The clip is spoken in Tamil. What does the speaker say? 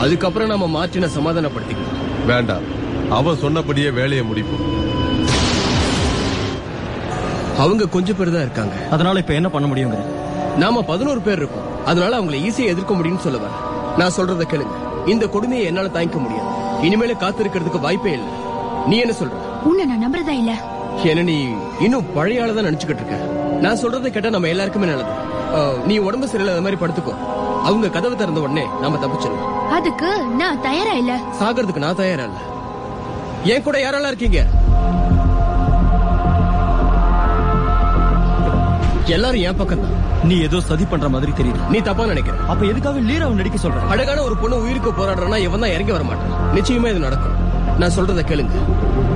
அதுக்கப்புறம் நம்ம மார்ட்டினை சமாதானப்படுத்திக்கலாம் வேண்டாம் அவன் சொன்னபடியே வேலையை முடிப்போம் அவங்க கொஞ்சம் பேர் தான் இருக்காங்க அதனால இப்ப என்ன பண்ண முடியுங்கிற நாம பதினோரு பேர் இருக்கோம் அதனால அவங்களை ஈஸியா எதிர்க்க முடியும்னு சொல்ல வரேன் நான் சொல்றத கேளுங்க இந்த கொடுமையை என்னால தாங்கிக்க முடியாது இனிமேல காத்திருக்கிறதுக்கு வாய்ப்பே இல்லை நீ என்ன சொல்ற உன்னை நான் நம்புறதா இல்ல என்ன நீ இன்னும் பழைய ஆளை தான் நினைச்சுக்கிட்டு இருக்க நான் சொல்றதை கேட்டா நம்ம எல்லாருக்குமே நல்லது அஹ், நீ உடம்பு சரியில்லாத மாதிரி படுத்துக்கோ அவங்க கதவு திறந்த உடனே நாம தப்பிச்சிடலாம் அதுக்கு நான் தயாரா இல்ல சாகிறதுக்கு நான் தயாரா இல்ல என் கூட யாரெல்லாம் இருக்கீங்க எல்லாரும் என் பக்கம் தான் நீ ஏதோ சதி பண்ற மாதிரி தெரியுது நீ தப்பா நினைக்கிற அப்ப எதுக்காக லீராவை நடிக்க சொல்ற அழகான ஒரு பொண்ணு உயிருக்கு போராடுறனா இவன் தான் இறங்கி வர மாட்டான் நிச்சயமா இது நடக்கும் நான் சொல்றத கேளுங்க